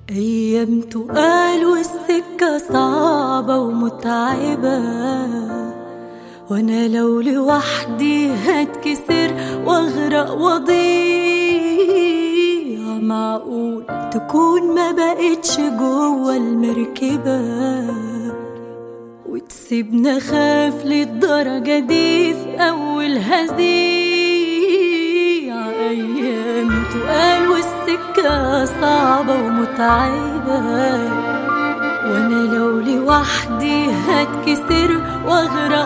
أيام تقال والسكة صعبة ومتعبة وأنا لو لوحدي هتكسر وأغرق وأضيع معقول تكون ما بقتش جوه المركبة وتسيبنا خاف للدرجة دي في أول هزيع أيام تقال والسكة صعبة ومتعبة وأنا لو لوحدي هتكسر وأغرق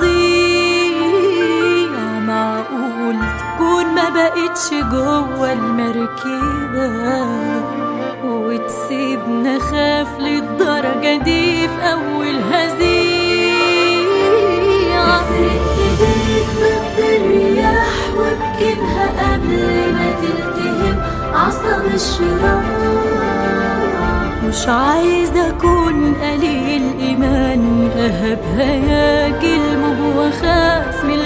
وأضيع معقول تكون ما بقتش جوه المركبة وتسيبنا خاف للدرجة دي في أول هزيع ايديك ضد الرياح وبكبها قبل ما تلتهم عصا الشرار مش عايزة أكون قليل إيمان أهب هياجي الموج وأخاف من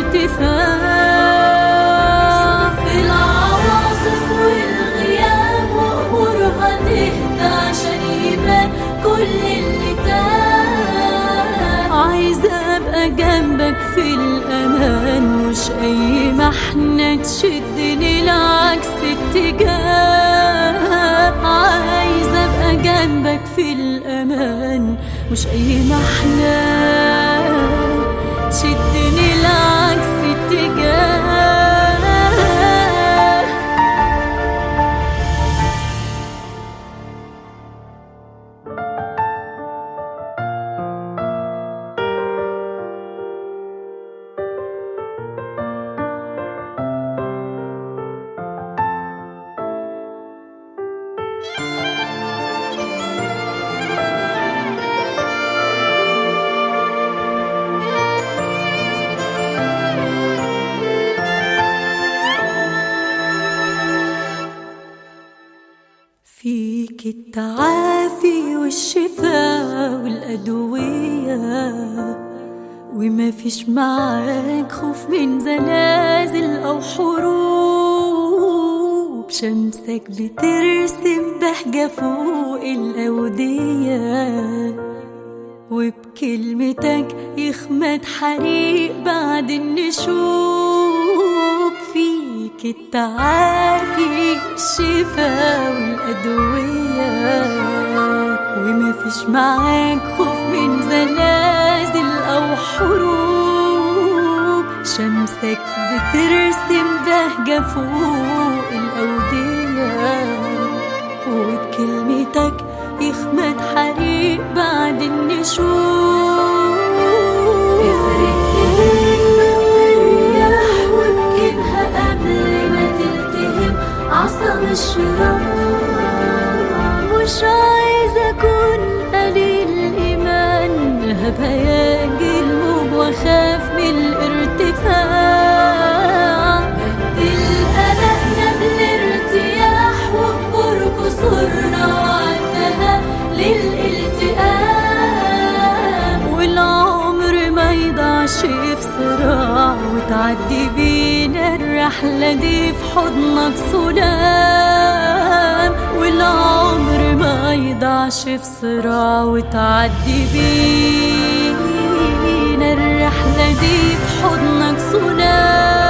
الارتفاع في العواصف والغياب وأمورها تهدى عشان يبان كل اللي تاه عايزة أبقى جنبك في الأمان مش أي محنة تشدني لعكس اتجاه عايزة أبقى جنبك في الأمان مش أي محنة تشدني لعكس اتجاه فيك التعافي والشفاء والأدوية وما فيش معاك خوف من زلازل أو حروب شمسك بترسم بهجة فوق الأودية وبكلمتك يخمد حريق بعد النشوب فيك التعافي الشفاء والأدوية وما فيش معاك خوف من زلازل أو حروب شمسك بترسم بهجة فوق الأودية وبكلمتك يخمد حريق بعد النشوب افرق ايديك ضد الرياح وبكبها قبل ما تلتهم عصا الشرار مش عايزة أكون قليل الإيمان أهب هياجي الموج وأخاف من الارتفاع قلقنا بالارتياح وبقر كسرنا وعدها للالتئام والعمر ما يضيعش في صراع وتعدي بينا الرحلة دي في حضنك سلام والعمر ما يضيعش في صراع وتعدي بينا الرحلة دي في حضنك سلام